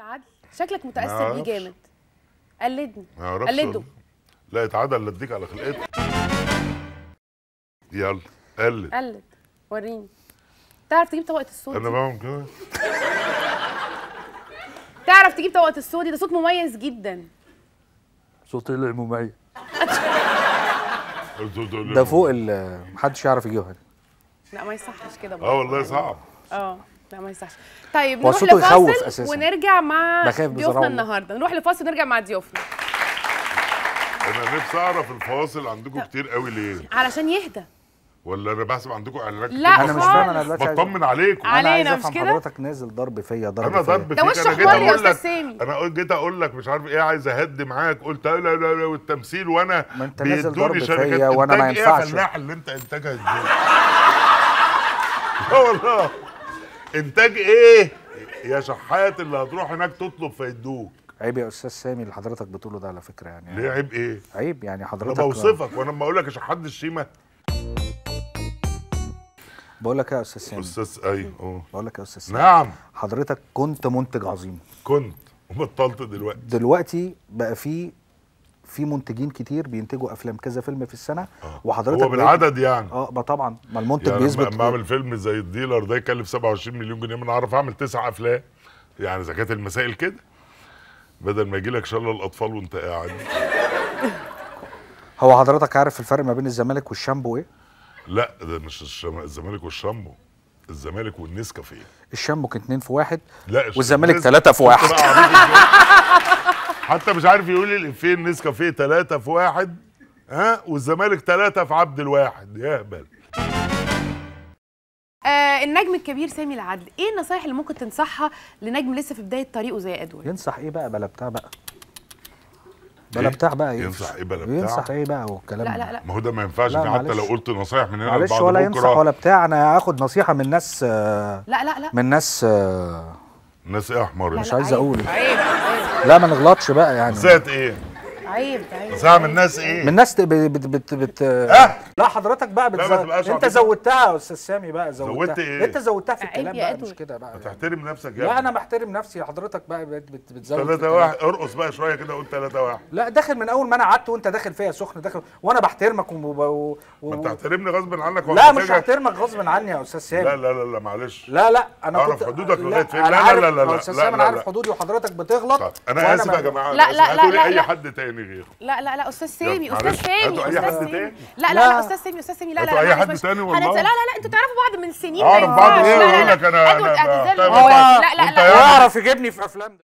العدل شكلك متاثر بيه معرفش. جامد قلدني ما اعرفش قلده والله. لا اتعدل لا اديك على خلقتك يلا قلد قلد وريني تعرف تجيب طبقه الصوت انا دي؟ بعمل كده تعرف تجيب طبقه الصوت دي ده صوت مميز جدا صوت المميز قلت له تقول لي ده فوق ال محدش يعرف يجيبها لا ما يصحش كده اه برضه. والله صعب اه لا ما يصحش طيب هو نروح صوته يخوف لفاصل أساساً. ونرجع مع بخاف ضيوفنا بصراحة. النهارده نروح لفاصل ونرجع مع ضيوفنا انا نفسي اعرف الفواصل عندكم كتير قوي ليه علشان يهدى ولا انا بحسب عندكم اعلانات كتير لا انا مش خالص. فاهم انا دلوقتي عايز- بطمن عليكم علينا انا عايز مش افهم كده؟ حضرتك نازل ضرب فيا ضرب انا فيا ضرب ده فيك وش انا جيت حمار يا اقول أستاذ لك سامي. انا قلت جيت اقول لك مش عارف ايه عايز اهدي معاك قلت لا لا لا والتمثيل وانا ما أنت نازل بيدوني ضرب شركات فيا وأنا ما إنتاج ايه ينفعش. يا فلاح اللي انت انتاجها ازاي لا والله انتاج ايه يا شحات اللي هتروح هناك تطلب فيدوك عيب يا استاذ سامي اللي حضرتك بتقوله ده على فكره يعني ليه عيب ايه عيب يعني انا حضرتك بوصفك وانا لما اقول لك يا شحات الشيمه بقول لك إيه يا استاذ سامي استاذ ايوه اه بقول لك يا استاذ سامي نعم حضرتك كنت منتج عظيم كنت وبطلت دلوقتي دلوقتي بقى في في منتجين كتير بينتجوا افلام كذا فيلم في السنه وحضرتك هو بقيت- بالعدد يعني اه ما طبعا ما المنتج يعني بيثبت لما اعمل فيلم زي الديلر ده يكلف 27 مليون جنيه ما انا اعرف اعمل تسع افلام يعني اذا كانت المسائل كده بدل ما يجي لك شلل الاطفال وانت قاعد هو حضرتك عارف الفرق ما بين الزمالك والشامبو ايه لا ده مش الشم... الزمالك والشامبو الزمالك والنسكافيه الشامبو كان اتنين في واحد لا الش- والزمالك النس- تلاتة في واحد. بقى عبيط إزاي؟ حتى مش عارف يقول لي الافيه النسكافيه ثلاثة في واحد ها والزمالك ثلاثة في عبد الواحد يا هبل آه النجم الكبير سامي العدل ايه النصايح اللي ممكن تنصحها لنجم لسه في بدايه طريقه زي ادوارد ينصح ايه بقى بلا بتاع بقى بلا بتاع بقى إيه؟ ينصح إيه بلا بتاع؟ ينصح ايه بقى والكلام لا لا لا ما هو ده ما ينفعش لا، في حتى معلش. لو قلت نصايح من هنا معلش لبعد ولا بكرة ينصح ولا بتاع انا هاخد نصيحه من ناس آه، لا لا لا من ناس آه، الناس ايه احمر لا، مش لا، عايز عيب، أقول. عيب عيب لا ما نغلطش بقى يعني ذات ايه عيب عيب نصيحة من الناس ايه من ناس ت- بت بت بت أه؟ لا حضرتك بقى لا، ما بتزود تبقاش انت عبيط. زودتها يا استاذ سامي بقى زودتها زودت إيه؟ انت زودتها في عيب الكلام يا بقى أدوي. مش كده بقى يعني. تحترم نفسك يا لا ابني. انا محترم نفسي حضرتك بقى بت بت بتزود في ثلاثة الكلام. واحد ارقص بقى شوية كده قول ثلاثة واحد لا داخل من اول ما انا قعدت وانت داخل فيا سخن داخل وانا بحترمك وب... و... ما انت و... تحترمني غصب عنك لا وهحتاجك. مش هحترمك غصب عني يا استاذ سامي لا لا لا لا معلش لا لا انا أعرف كنت حدودك لا لغاية فين. أنا لا، لا، عارف- لا، لا، يا لا، استاذ لا، سامي انا لا، عارف لا. حدودي وحضرتك بتغلط طيب انا وأنا اسف ما- يا جماعة لا، أنا لا، آسف. لا، هاتوا لي لا، اي لا. حد تاني غيره لا لا لا استاذ سامي يلا، استاذ معلش. سامي هاتوا أي استاذ حد سامي تاني. لا لا لا. لا استاذ سامي استاذ سامي لا لا هاتوا لا أي معلش، حد معلش. تاني والله. هننسى- لا لا لا انتوا تعرفوا بعض من سنين أعرف ما بعض ينفعش. إيه؟ لا، لا، وأقول لا. لك أنا- ادوارد أنا اعتزال بتاع- لا لا لا وانت لا يعرف يجيبني في افلام